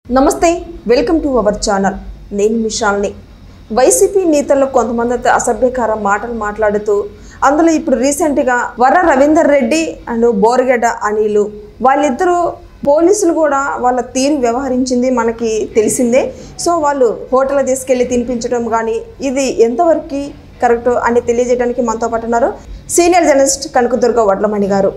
నమస్తే welcome to our channel నేను మిషాల్ని YCP నేతల్లో కొంతమంది అయితే అసభ్యకర మాటలు మాట్లాడుతూ అందులో ఇప్పుడు రీసెంట్గా వర రవీందర్ రెడ్డి అండ్ బోరగడ్డ అనిలు వాళ్ళిద్దరూ పోలీసులు కూడా వాళ్ళ తీరు వ్యవహరించింది మనకి తెలిసిందే సో వాళ్ళు హోటల్ తీసుకెళ్ళి తినిపించడం కానీ ఇది ఎంతవరకు కరెక్ట్ అని తెలియజేయడానికి మనతో పాటు ఉన్నారు సీనియర్ జర్నలిస్ట్ కనకదుర్గ వడ్లమణి గారు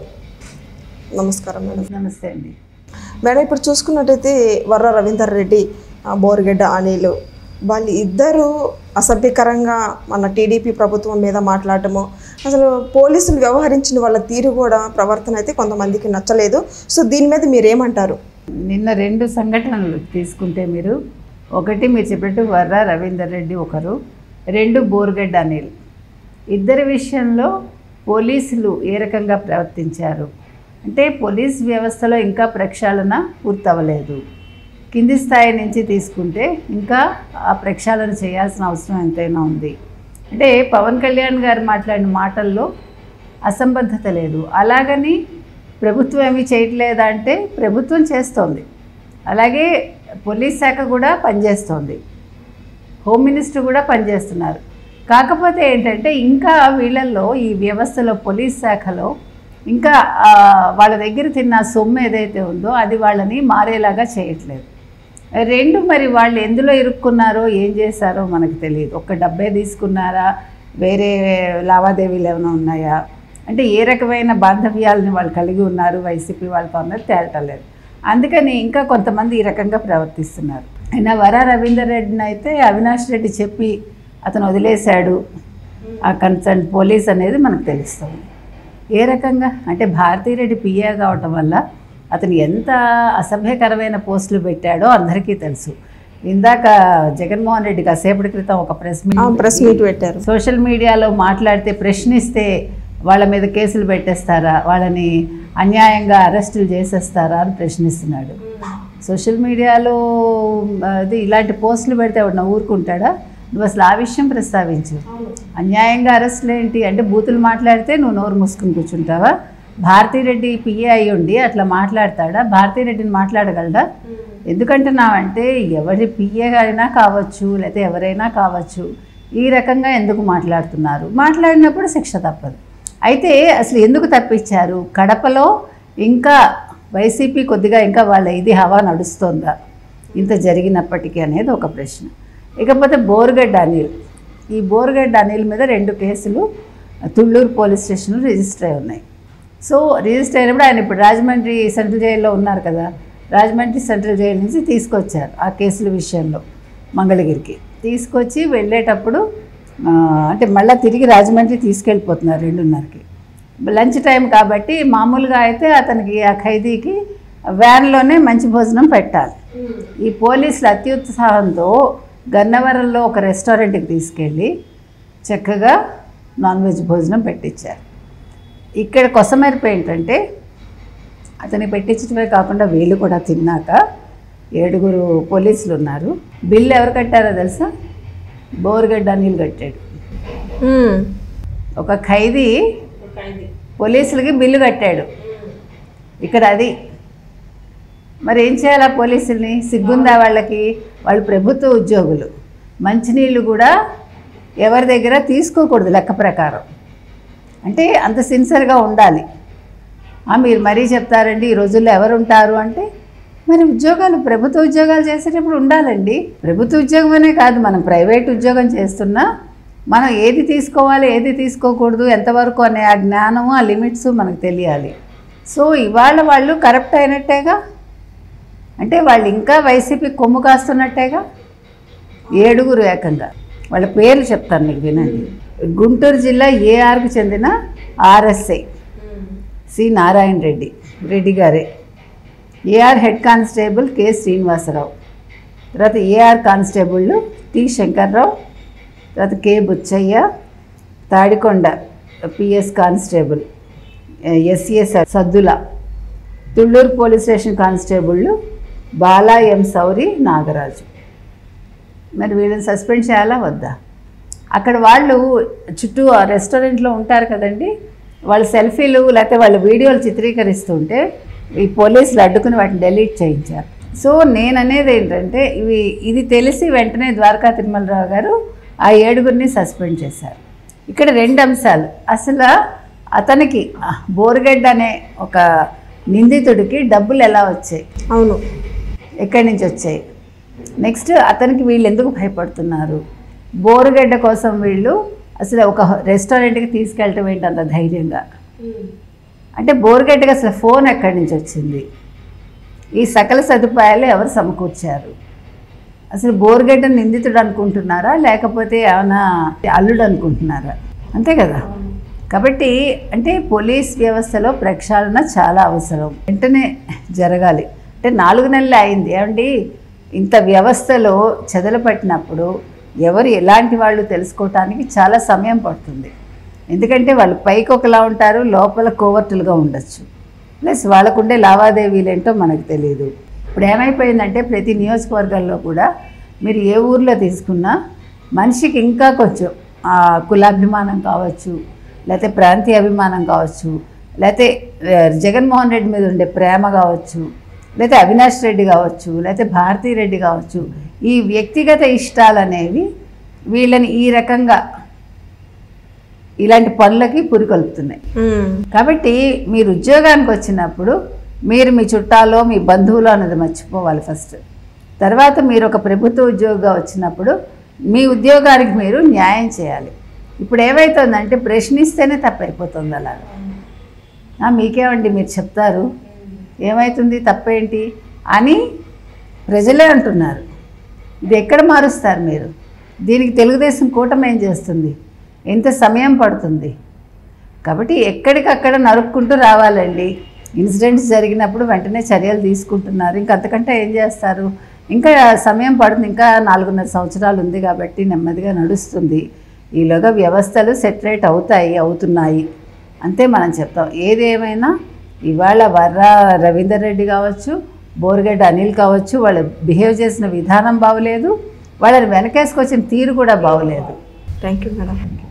నమస్కారం మేడం నమస్తే అండి మేడం ఇప్పుడు చూసుకున్నట్టయితే వర్ర రవీందర్ రెడ్డి ఆ, బోరగడ్డ అనిలు వాళ్ళు ఇద్దరు అసభ్యకరంగా మన టీడీపీ ప్రభుత్వం మీద మాట్లాడటము అసలు పోలీసులు వ్యవహరించిన వాళ్ళ తీరు కూడా ప్రవర్తన అయితే కొంతమందికి నచ్చలేదు సో దీని మీద మీరేమంటారు నిన్న రెండు సంఘటనలు తీసుకుంటే మీరు ఒకటి మీరు చెప్పినట్టు వర్ర రవీందర్ రెడ్డి ఒకరు రెండు బోర్గడ్డ అనిల్ ఇద్దరి విషయంలో పోలీసులు ఏ రకంగా ప్రవర్తించారు అంటే పోలీస్ వ్యవస్థలో ఇంకా ప్రక్షాళన పూర్తవలేదు కింది స్థాయి నుంచి తీసుకుంటే ఇంకా ఆ ప్రక్షాళన చేయాల్సిన అవసరం ఎంతైనా ఉంది అంటే పవన్ కళ్యాణ్ గారు మాట్లాడిన మాటల్లో అసంబద్ధత లేదు అలాగని ప్రభుత్వం ఏమీ చేయట్లేదా అంటే ప్రభుత్వం చేస్తోంది అలాగే పోలీస్ శాఖ కూడా పనిచేస్తోంది హోమ్ మినిస్టర్ కూడా పనిచేస్తున్నారు కాకపోతే ఏంటంటే ఇంకా వీళ్ళల్లో ఈ వ్యవస్థలో పోలీస్ శాఖలో ఇంకా ఆ, వాళ్ళ దగ్గర తిన్న సొమ్ము ఏదైతే ఉందో అది వాళ్ళని మారేలాగా చేయట్లేదు రెండు మరి వాళ్ళు ఎందులో ఇరుక్కున్నారో ఏం చేశారో మనకు తెలియదు ఒక్క డబ్బే తీసుకున్నారా వేరే లావాదేవీలు ఏమైనా ఉన్నాయా అంటే ఏ రకమైన బాంధవ్యాలని వాళ్ళు కలిగి ఉన్నారు వైసీపీ వాళ్ళతో అన్నది తేలటలేదు అందుకని ఇంకా కొంతమంది ఈ రకంగా ప్రవర్తిస్తున్నారు అయినా వర రవీందర్ రెడ్డిని అయితే అవినాష్ రెడ్డి చెప్పి అతను వదిలేశాడు ఆ కన్సర్న్ పోలీస్ అనేది మనకు తెలుస్తుంది ఏ రకంగా అంటే భారతీరెడ్డి పిఏ కావటం వల్ల అతను ఎంత అసభ్యకరమైన పోస్టులు పెట్టాడో అందరికీ తెలుసు ఇందాక జగన్మోహన్ రెడ్డి కాసేపటి క్రితం ఒక ప్రెస్ ఆ, మీట్ ప్రెస్ మీట్ పెట్టారు సోషల్ మీడియాలో మాట్లాడితే ప్రశ్నిస్తే వాళ్ళ మీద కేసులు పెట్టేస్తారా వాళ్ళని అన్యాయంగా అరెస్టులు చేసేస్తారా అని ప్రశ్నిస్తున్నాడు సోషల్ మీడియాలో అది ఇలాంటి పోస్టులు పెడితే ఎవడన్నా ఊరుకుంటాడా నువ్వు అసలు ఆ విషయం ప్రస్తావించు అన్యాయంగా అరెస్టులు ఏంటి అంటే బూతులు మాట్లాడితే నువ్వు నోరు మూసుకుని కూర్చుంటావా భారతీరెడ్డి పిఏ అయి ఉండి అట్లా మాట్లాడతాడా భారతీరెడ్డిని మాట్లాడగలడా ఎందుకంటున్నావంటే ఎవరి పిఏ అయినా కావచ్చు లేకపోతే ఎవరైనా కావచ్చు ఈ రకంగా ఎందుకు మాట్లాడుతున్నారు మాట్లాడినప్పుడు శిక్ష తప్పదు అయితే అసలు ఎందుకు తప్పించారు కడపలో ఇంకా వైసీపీ కొద్దిగా ఇంకా వాళ్ళ ఇది హవా నడుస్తోందా ఇంత జరిగినప్పటికీ అనేది ఒక ప్రశ్న ఇకపోతే బోర్గడ్డ అనిల్ ఈ బోర్గడ్డ అనిల్ మీద రెండు కేసులు తుళ్ళూరు పోలీస్ స్టేషన్లో రిజిస్టర్ అయి ఉన్నాయి సో రిజిస్టర్ అయినప్పుడు ఆయన ఇప్పుడు రాజమండ్రి సెంట్రల్ జైల్లో ఉన్నారు కదా రాజమండ్రి సెంట్రల్ జైలు నుంచి తీసుకొచ్చారు ఆ కేసుల విషయంలో మంగళగిరికి తీసుకొచ్చి వెళ్ళేటప్పుడు ఆ, అంటే మళ్ళీ తిరిగి రాజమండ్రి తీసుకెళ్ళిపోతున్నారు రెండున్నరకి లంచ్ టైం కాబట్టి మామూలుగా అయితే అతనికి ఆ ఖైదీకి వ్యాన్లోనే మంచి భోజనం పెట్టాలి ఈ పోలీసులు అత్యుత్సాహంతో గన్నవరంలో ఒక రెస్టారెంట్కి తీసుకెళ్ళి చక్కగా నాన్ వెజ్ భోజనం పెట్టించారు ఇక్కడ కొసమెరుపు ఏంటంటే అతనికి పెట్టించడమే కాకుండా వీళ్ళు కూడా తిన్నాక ఏడుగురు పోలీసులు ఉన్నారు బిల్లు ఎవరు కట్టారో తెలుసా బోర్గడ్డ అనిల్ కట్టాడు మ్మ్. ఒక ఖైదీ పోలీసులకి బిల్లు కట్టాడు ఇక్కడ అది మరి ఏం చేయాలి ఆ పోలీసుల్ని సిగ్గుందా వాళ్ళకి వాళ్ళు ప్రభుత్వ ఉద్యోగులు మంచినీళ్ళు కూడా ఎవరి దగ్గర తీసుకోకూడదు లెక్క ప్రకారం అంటే అంత సిన్సియర్గా ఉండాలి ఆ, మీరు మరీ చెప్తారండి ఈ రోజుల్లో ఎవరు ఉంటారు అంటే మరి ఉద్యోగాలు ప్రభుత్వ ఉద్యోగాలు చేసేటప్పుడు ఉండాలండి ప్రభుత్వ ఉద్యోగం అనే కాదు మనం ప్రైవేట్ ఉద్యోగం చేస్తున్నా మనం ఏది తీసుకోవాలి ఏది తీసుకోకూడదు ఎంతవరకు అనే ఆ జ్ఞానము ఆ లిమిట్స్ మనకు తెలియాలి సో ఇవాళ వాళ్ళు కరప్ట్ అయినట్టేగా అంటే వాళ్ళు ఇంకా వైసీపీ కొమ్ము కాస్తున్నట్టేగా ఏడుగురు ఏకంగా వాళ్ళ పేర్లు చెప్తాను మీకు వినండి గుంటూరు జిల్లా ఏఆర్కు చెందిన ఆర్ఎస్ఐ సి నారాయణ రెడ్డి రెడ్డి గారే AR head constable K Srinivasarao తర్వాత ఏఆర్ కానిస్టేబుల్ టి శంకర్రావు తర్వాత K Buchaiah Tadikonda PS constable SS Saddula Tulluru police station constable Bala M Souri Nagaraju మరి వీళ్ళని సస్పెండ్ చేయాలా వద్దా అక్కడ వాళ్ళు చుట్టూ ఆ రెస్టారెంట్లో ఉంటారు కదండి వాళ్ళు సెల్ఫీలు లేకపోతే వాళ్ళ వీడియోలు చిత్రీకరిస్తుంటే ఈ పోలీసులు అడ్డుకుని వాటిని డెలీట్ చేయించారు సో నేను అనేది ఏంటంటే ఇవి ఇది తెలిసి వెంటనే ద్వారకా తిరుమలరావు గారు ఆ ఏడుగురిని సస్పెండ్ చేశారు ఇక్కడ రెండు అంశాలు అసలు అతనికి ఆ, బోరుగడ్డ అనే ఒక నిందితుడికి డబ్బులు ఎలా వచ్చాయి అవును ఎక్కడి నుంచి వచ్చాయి నెక్స్ట్ అతనికి వీళ్ళు ఎందుకు భయపడుతున్నారు బోరుగడ్డ కోసం వీళ్ళు అసలు ఒక రెస్టారెంట్కి తీసుకెళ్ళటం ఏంటి అంత ధైర్యంగా అంటే బోరుగడ్డకి అసలు ఫోన్ ఎక్కడి నుంచి వచ్చింది ఈ సకల సదుపాయాలు ఎవరు సమకూర్చారు అసలు బోరుగడ్డ నిందితుడు అనుకుంటున్నారా లేకపోతే ఏమైనా అల్లుడు అనుకుంటున్నారా అంతే కదా కాబట్టి అంటే పోలీస్ వ్యవస్థలో ప్రక్షాళన చాలా అవసరం వెంటనే జరగాలి అంటే నాలుగు నెలలు అయింది ఏమండి ఇంత వ్యవస్థలో చెదలు పట్టినప్పుడు ఎవరు ఎలాంటి వాళ్ళు తెలుసుకోవటానికి చాలా సమయం పడుతుంది ఎందుకంటే వాళ్ళు పైకి ఒకలా ఉంటారు లోపల కోవర్టులుగా ఉండొచ్చు ప్లస్ వాళ్ళకుండే లావాదేవీలు ఏంటో మనకు తెలియదు ఇప్పుడు ఏమైపోయిందంటే ప్రతి నియోజకవర్గాల్లో కూడా మీరు ఏ ఊర్లో తీసుకున్నా మనిషికి ఇంకా కొంచెం ఆ, కులాభిమానం కావచ్చు లేకపోతే ప్రాంతీయ అభిమానం కావచ్చు లేకపోతే ఆ, జగన్మోహన్ రెడ్డి మీద ఉండే ప్రేమ కావచ్చు లేకపోతే అవినాష్ రెడ్డి కావచ్చు లేకపోతే భారతీ రెడ్డి కావచ్చు ఈ వ్యక్తిగత ఇష్టాలు అనేవి వీళ్ళని ఈ రకంగా ఇలాంటి పనులకి పురికొల్పుతున్నాయి ఉమ్. కాబట్టి మీరు ఉద్యోగానికి వచ్చినప్పుడు మీరు మీ చుట్టాలో మీ బంధువులు అన్నది మర్చిపోవాలి ఫస్ట్ తర్వాత మీరు ఒక ప్రభుత్వ ఉద్యోగిగా వచ్చినప్పుడు మీ ఉద్యోగానికి మీరు న్యాయం చేయాలి ఇప్పుడు ఏమవుతుందంటే ప్రశ్నిస్తేనే తప్పైపోతుంది అలా ఆ, మీకేమండి మీరు చెప్తారు ఏమవుతుంది తప్పేంటి అని ప్రజలే అంటున్నారు ఇది ఎక్కడ మారుస్తారు మీరు దీనికి తెలుగుదేశం కూటమి ఏం చేస్తుంది ఎంత సమయం పడుతుంది కాబట్టి ఎక్కడికక్కడ నరుక్కుంటూ రావాలండి ఇన్సిడెంట్స్ జరిగినప్పుడు వెంటనే చర్యలు తీసుకుంటున్నారు ఇంకా అంతకంటే ఏం చేస్తారు ఇంకా సమయం పడుతుంది ఇంకా నాలుగున్నర సంవత్సరాలు ఉంది కాబట్టి నెమ్మదిగా నడుస్తుంది ఈలోగా వ్యవస్థలు సెటరేట్ అవుతాయి అవుతున్నాయి అంతే మనం చెప్తాం ఏది ఏమైనా ఇవాళ వర్ర రవీందర్ రెడ్డి కావచ్చు బోరుగడ్డ అనిల్ కావచ్చు వాళ్ళు బిహేవ్ చేసిన విధానం బాగలేదు వాళ్ళని వెనకేసుకొచ్చిన తీరు కూడా బాగలేదు థ్యాంక్ యూ మేడం